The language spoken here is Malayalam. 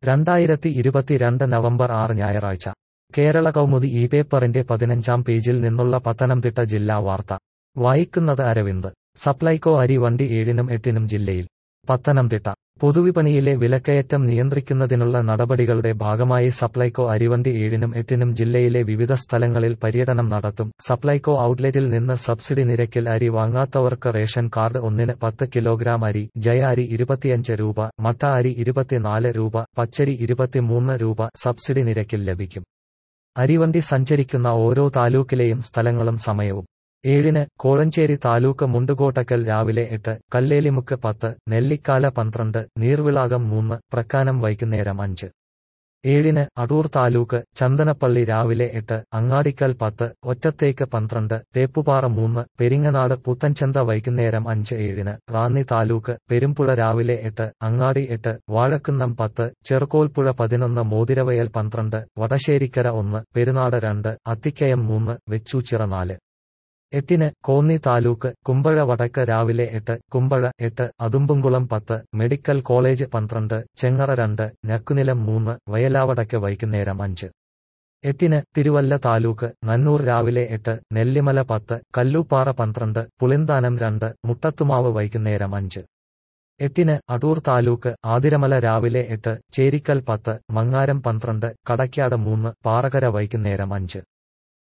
രണ്ടായിരത്തി ഇരുപത്തിരണ്ട് നവംബർ ആറ് ഞായറാഴ്ച കേരള കൗമുദി ഈ പേപ്പറിന്റെ പതിനഞ്ചാം പേജിൽ നിന്നുള്ള പത്തനംതിട്ട ജില്ലാ വാർത്ത വായിക്കുന്നത് അരവിന്ദ് സപ്ലൈകോ അരി വണ്ടി ഏഴിനും എട്ടിനും ജില്ലയിൽ പത്തനംതിട്ട പൊതുവിപണിയിലെ വിലക്കയറ്റം നിയന്ത്രിക്കുന്നതിനുള്ള നടപടികളുടെ ഭാഗമായി സപ്ലൈകോ അരിവണ്ടി ഏഴിനും എട്ടിനും ജില്ലയിലെ വിവിധ സ്ഥലങ്ങളിൽ പര്യടനം നടത്തും സപ്ലൈകോ ഔട്ട്ലെറ്റിൽ നിന്ന് സബ്സിഡി നിരക്കിൽ അരി വാങ്ങാത്തവർക്ക് റേഷൻ കാർഡ് ഒന്നിന് പത്ത് കിലോഗ്രാം അരി ജയ അരി ഇരുപത്തിയഞ്ച് രൂപ മട്ട അരി ഇരുപത്തിനാല് രൂപ പച്ചരി ഇരുപത്തിമൂന്ന് രൂപ സബ്സിഡി നിരക്കിൽ ലഭിക്കും അരിവണ്ടി സഞ്ചരിക്കുന്ന ഓരോ താലൂക്കിലെയും സ്ഥലങ്ങളും സമയവും ഏഴിന് കോഴഞ്ചേരി താലൂക്ക് മുണ്ടുകോട്ടക്കൽ രാവിലെ എട്ട് കല്ലേലിമുക്ക് പത്ത് നെല്ലിക്കാല പന്ത്രണ്ട് നീർവിളാകം മൂന്ന് പ്രക്കാനം വൈകുന്നേരം അഞ്ച് ഏഴിന് അടൂർ താലൂക്ക് ചന്ദനപ്പള്ളി രാവിലെ എട്ട് അങ്ങാടിക്കൽ പത്ത് ഒറ്റത്തേക്ക് പന്ത്രണ്ട് തേപ്പുപാറ മൂന്ന് പെരിങ്ങനാട് പുത്തൻചന്ത വൈകുന്നേരം അഞ്ച് ഏഴിന് റാന്നി താലൂക്ക് പെരുമ്പുഴ രാവിലെ എട്ട് അങ്ങാടി എട്ട് വാഴക്കുന്നം പത്ത് ചെറുകോൽപ്പുഴ പതിനൊന്ന് മോതിരവയൽ പന്ത്രണ്ട് വടശ്ശേരിക്കര ഒന്ന് പെരുനാട് രണ്ട് അത്തിക്കയം മൂന്ന് വെച്ചൂച്ചിറ നാല് എട്ടിന് കോന്നി താലൂക്ക് കുമ്പഴ വടക്ക് രാവിലെ എട്ട് കുമ്പഴ എട്ട് അതുമ്പുംകുളം പത്ത് മെഡിക്കൽ കോളേജ് പന്ത്രണ്ട് ചെങ്ങറ രണ്ട് ഞക്കുനിലം മൂന്ന് വയലാവടക്ക് വൈകുന്നേരം അഞ്ച് എട്ടിന് തിരുവല്ല താലൂക്ക് നന്നൂർ രാവിലെ എട്ട് നെല്ലിമല പത്ത് കല്ലൂപ്പാറ പന്ത്രണ്ട് പുളിന്താനം രണ്ട് മുട്ടത്തുമാവ് വൈകുന്നേരം അഞ്ച് എട്ടിന് കോന്നി താലൂക്ക് കുമ്പഴ വടക്ക് രാവിലെ എട്ട് കുമ്പഴ എട്ട് അതുമ്പുംകുളം പത്ത് മെഡിക്കൽ കോളേജ് പന്ത്രണ്ട് ചെങ്ങറ രണ്ട് ഞക്കുനിലം മൂന്ന് വയലാവടക്ക് വൈകുന്നേരം അഞ്ച് എട്ടിന് തിരുവല്ല താലൂക്ക് നന്നൂർ രാവിലെ എട്ട് നെല്ലിമല പത്ത് കല്ലൂപ്പാറ പന്ത്രണ്ട് പുളിന്താനം രണ്ട് മുട്ടത്തുമാവ് വൈകുന്നേരം അഞ്ച് എട്ടിന് അടൂർ താലൂക്ക് ആതിരമല രാവിലെ എട്ട് ചേരിക്കൽ പത്ത് മങ്ങാരം പന്ത്രണ്ട് കടയ്ക്കാട് മൂന്ന് പാറകര വൈകുന്നേരം അഞ്ച്